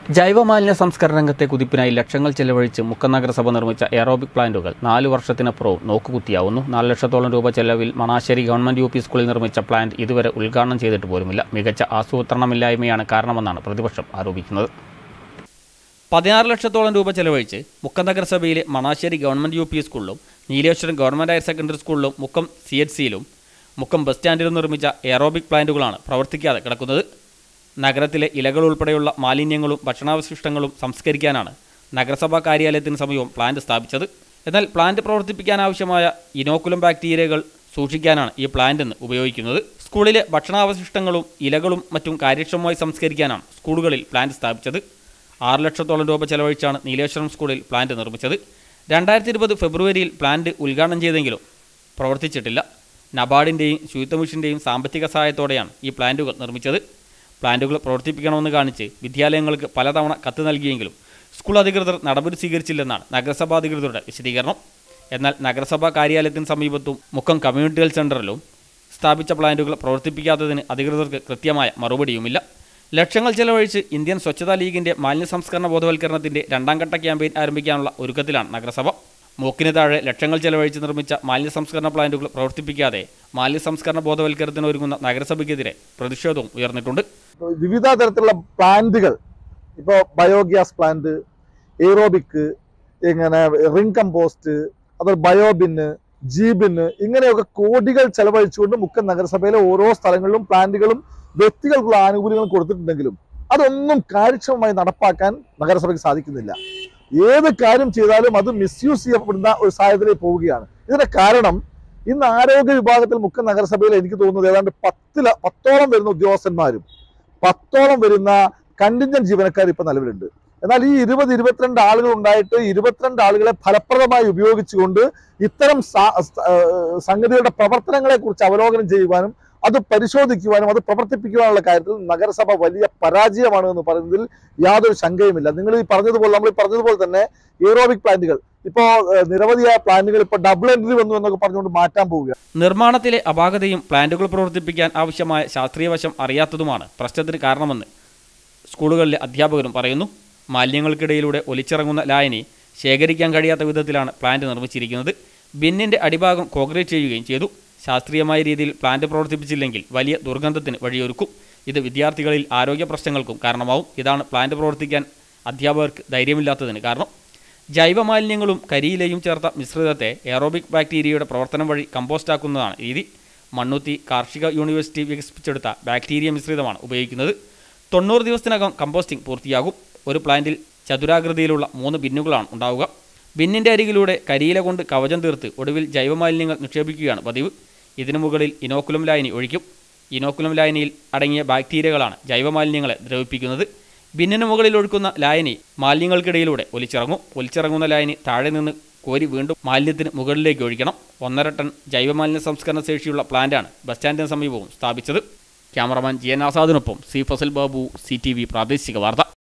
ജൈവമാലിന്യ സംസ്കരണ രംഗത്തെ കുതിപ്പിനായി ലക്ഷങ്ങൾ ചെലവഴിച്ച് മുക്കം നഗരസഭ നിർമ്മിച്ച എയറോബിക് പ്ലാന്റുകൾ നാല് വർഷത്തിനപ്പുറവും നോക്കുകുത്തിയാവുന്നു നാല് ലക്ഷത്തോളം രൂപ ചെലവിൽ മണാശ്ശേരി ഗവൺമെന്റ് യു പി സ്കൂളിൽ നിർമ്മിച്ച പ്ലാന്റ് ഇതുവരെ ഉദ്ഘാടനം ചെയ്തിട്ട് പോലുമില്ല മികച്ച ആസൂത്രണമില്ലായ്മയാണ് കാരണമെന്നാണ് പ്രതിപക്ഷം ആരോപിക്കുന്നത് പതിനാറ് ലക്ഷത്തോളം രൂപ ചെലവഴിച്ച് മുക്കം നഗരസഭയിലെ മണാശ്ശേരി ഗവൺമെന്റ് യു പി സ്കൂളിലും നീലേശ്വരം ഗവൺമെന്റ് ഹയർ സെക്കൻഡറി സ്കൂളിലും മുക്കം സി എച്ച് സിയിലും മുക്കം ബസ് സ്റ്റാൻഡിലും നിർമ്മിച്ച എയറോബിക് പ്ലാന്റുകളാണ് പ്രവർത്തിക്കാതെ കിടക്കുന്നത് നഗരത്തിലെ ഇലകൾ ഉൾപ്പെടെയുള്ള മാലിന്യങ്ങളും ഭക്ഷണാവശിഷ്ടങ്ങളും സംസ്കരിക്കാനാണ് നഗരസഭാ കാര്യാലയത്തിന് സമീപം പ്ലാന്റ് സ്ഥാപിച്ചത് എന്നാൽ പ്ലാന്റ് പ്രവർത്തിപ്പിക്കാനാവശ്യമായ ഇനോക്കുലം ബാക്ടീരിയകൾ സൂക്ഷിക്കാനാണ് ഈ പ്ലാന്റ് എന്ന് ഉപയോഗിക്കുന്നത് സ്കൂളിലെ ഭക്ഷണാവശിഷ്ടങ്ങളും ഇലകളും മറ്റും കാര്യക്ഷമമായി സംസ്കരിക്കാനാണ് സ്കൂളുകളിൽ പ്ലാന്റ് സ്ഥാപിച്ചത് ആറ് ലക്ഷത്തോളം രൂപ ചെലവഴിച്ചാണ് നീലേശ്വരം സ്കൂളിൽ പ്ലാന്റ് നിർമ്മിച്ചത് രണ്ടായിരത്തി ഇരുപത് ഫെബ്രുവരിയിൽ പ്ലാന്റ് ഉദ്ഘാടനം ചെയ്തെങ്കിലും പ്രവർത്തിച്ചിട്ടില്ല നബാർഡിൻ്റെയും ശുചിത്വ മിഷൻ്റെയും സാമ്പത്തിക സഹായത്തോടെയാണ് ഈ പ്ലാന്റുകൾ നിർമ്മിച്ചത് പ്ലാന്റുകൾ പ്രവർത്തിപ്പിക്കണമെന്ന് കാണിച്ച് വിദ്യാലയങ്ങൾക്ക് പലതവണ കത്ത് നൽകിയെങ്കിലും സ്കൂൾ അധികൃതർ നടപടി സ്വീകരിച്ചില്ലെന്നാണ് നഗരസഭാ അധികൃതരുടെ വിശദീകരണം എന്നാൽ നഗരസഭാ കാര്യാലയത്തിന് സമീപത്തും മുക്കം കമ്മ്യൂണിറ്റി ഹെൽത്ത് സെൻ്ററിലും സ്ഥാപിച്ച പ്ലാന്റുകൾ പ്രവർത്തിപ്പിക്കാത്തതിന് അധികൃതർക്ക് കൃത്യമായ മറുപടിയുമില്ല ലക്ഷങ്ങൾ ചെലവഴിച്ച് ഇന്ത്യൻ സ്വച്ഛതാ ലീഗിന്റെ മാലിന്യ സംസ്കരണ ബോധവൽക്കരണത്തിന്റെ രണ്ടാം ഘട്ട ക്യാമ്പയിൻ ആരംഭിക്കാനുള്ള ഒരുക്കത്തിലാണ് നഗരസഭ മൂക്കിന് താഴെ ലക്ഷങ്ങൾ ചെലവഴിച്ച് നിർമ്മിച്ച മാലിന്യ സംസ്കരണ പ്ലാന്റുകൾ പ്രവർത്തിപ്പിക്കാതെ മാലിന്യ സംസ്കരണ ബോധവൽക്കരണത്തിന് ഒരുങ്ങുന്ന നഗരസഭയ്ക്കെതിരെ പ്രതിഷേധവും ഉയർന്നിട്ടുണ്ട് വിവിധ തരത്തിലുള്ള പ്ലാന്റുകൾ ഇപ്പോൾ ബയോഗ്യാസ് പ്ലാന്റ് എയ്റോബിക് ഇങ്ങനെ റിംഗ് കമ്പോസ്റ്റ് അതുപോലെ ബയോബിന് ജീബിന് ഇങ്ങനെയൊക്കെ കോടികൾ ചെലവഴിച്ചുകൊണ്ട് മുക്കം നഗരസഭയിലെ ഓരോ സ്ഥലങ്ങളിലും പ്ലാന്റുകളും വ്യക്തികൾക്കുള്ള ആനുകൂല്യങ്ങൾ കൊടുത്തിട്ടുണ്ടെങ്കിലും അതൊന്നും കാര്യക്ഷമമായി നടപ്പാക്കാൻ നഗരസഭയ്ക്ക് സാധിക്കുന്നില്ല ഏത് കാര്യം ചെയ്താലും അത് മിസ്യൂസ് ചെയ്യപ്പെടുന്ന ഒരു സാഹചര്യത്തിലേക്ക് പോവുകയാണ് ഇതിന്റെ കാരണം ഇന്ന് ആരോഗ്യ വിഭാഗത്തിൽ മുക്കം നഗരസഭയിൽ എനിക്ക് തോന്നുന്നത് ഏതാണ്ട് പത്തില പത്തോളം വരുന്ന ഉദ്യോഗസ്ഥന്മാരും പത്തോളം വരുന്ന കണ്ടിഞ്ചന്റ് ജീവനക്കാർ ഇപ്പൊ നിലവിലുണ്ട് എന്നാൽ ഈ ഇരുപത് ഇരുപത്തിരണ്ട് ആളുകൾ ഉണ്ടായിട്ട് ഇരുപത്തിരണ്ട് ആളുകളെ ഫലപ്രദമായി ഉപയോഗിച്ചുകൊണ്ട് ഇത്തരം സാ- സ- ഏഹ് സംഗതികളുടെ പ്രവർത്തനങ്ങളെ കുറിച്ച് അവലോകനം ചെയ്യുവാനും അത് പരിശോധിക്കുവാനും അത് പ്രവർത്തിപ്പിക്കുവാനുള്ള കാര്യത്തിൽ നഗരസഭ വലിയ പരാജയമാണ് എന്ന് പറയുന്നതിൽ യാതൊരു ശങ്കയുമില്ല നിങ്ങൾ ഈ പറഞ്ഞതുപോലെ നമ്മൾ ഈ പറഞ്ഞതുപോലെ തന്നെ എയറോബിക് പ്ലാന്റുകൾ ഇപ്പോ ഏഹ് നിരവധിയായ പ്ലാന്റുകൾ ഇപ്പൊ ഡബിൾ എൻട്രി വന്നു എന്നൊക്കെ പറഞ്ഞുകൊണ്ട് മാറ്റാൻ പോവുക നിർമ്മാണത്തിലെ അപാകതയും പ്ലാന്റുകൾ പ്രവർത്തിപ്പിക്കാൻ ആവശ്യമായ ശാസ്ത്രീയ വശം അറിയാത്തതുമാണ് പ്രശ്നത്തിന് കാരണമെന്ന് സ്കൂളുകളിലെ അധ്യാപകരും പറയുന്നു മാലിന്യങ്ങൾക്കിടയിലൂടെ ഒലിച്ചിറങ്ങുന്ന ലായനി ശേഖരിക്കാൻ കഴിയാത്ത വിധത്തിലാണ് പ്ലാന്റ് നിർമ്മിച്ചിരിക്കുന്നത് ബിന്നിന്റെ അടിഭാഗം കോൺക്രീറ്റ് ചെയ്യുകയും ചെയ്തു ശാസ്ത്രീയമായ രീതിയിൽ പ്ലാന്റ് പ്രവർത്തിപ്പിച്ചില്ലെങ്കിൽ വലിയ ദുർഗന്ധത്തിന് വഴിയൊരുക്കും ഇത് വിദ്യാർത്ഥികളിൽ ആരോഗ്യ പ്രശ്നങ്ങൾക്കും കാരണമാവും ഇതാണ് പ്ലാന്റ് പ്രവർത്തിക്കാൻ അധ്യാപകർക്ക് ധൈര്യമില്ലാത്തതിന് കാരണം ജൈവമാലിന്യങ്ങളും കരിയിലയും ചേർത്ത മിശ്രിതത്തെ എയറോബിക് ബാക്ടീരിയയുടെ പ്രവർത്തനം വഴി കമ്പോസ്റ്റാക്കുന്നതാണ് രീതി മണ്ണുത്തി കാർഷിക യൂണിവേഴ്സിറ്റി വികസിപ്പിച്ചെടുത്ത ബാക്ടീരിയ മിശ്രിതമാണ് ഉപയോഗിക്കുന്നത് തൊണ്ണൂറ് ദിവസത്തിനകം കമ്പോസ്റ്റിംഗ് പൂർത്തിയാകും ഒരു പ്ലാന്റിൽ ചതുരാകൃതിയിലുള്ള മൂന്ന് ബിന്നുകളാണ് ഉണ്ടാവുക ബിന്നിൻ്റെ അരികിലൂടെ കരിയില കൊണ്ട് കവചം തീർത്ത് ഒടുവിൽ ജൈവമാലിന്യങ്ങൾ നിക്ഷേപിക്കുകയാണ് പതിവ് ഇതിനു മുകളിൽ ഇനോക്കുലം ലായനി ഒഴിക്കും ഇനോക്കുലം ലായനിയിൽ അടങ്ങിയ ബാക്ടീരിയകളാണ് ജൈവമാലിന്യങ്ങളെ ദ്രവിപ്പിക്കുന്നത് ബിന്നിന് മുകളിൽ ഒഴുക്കുന്ന ലായനി മാലിന്യങ്ങൾക്കിടയിലൂടെ ഒലിച്ചിറങ്ങും ഒലിച്ചിറങ്ങുന്ന ലായനി താഴെ നിന്ന് കോരി വീണ്ടും മാലിന്യത്തിന് മുകളിലേക്ക് ഒഴിക്കണം ഒന്നര ടൺ ജൈവമാലിന്യ സംസ്കരണ ശേഷിയുള്ള പ്ലാന്റാണ് ബസ് സ്റ്റാൻഡിന് സമീപവും സ്ഥാപിച്ചത് ക്യാമറമാൻ ജി എൻ ആസാദിനൊപ്പം C Fasal Babu C T V പ്രാദേശിക വാർത്ത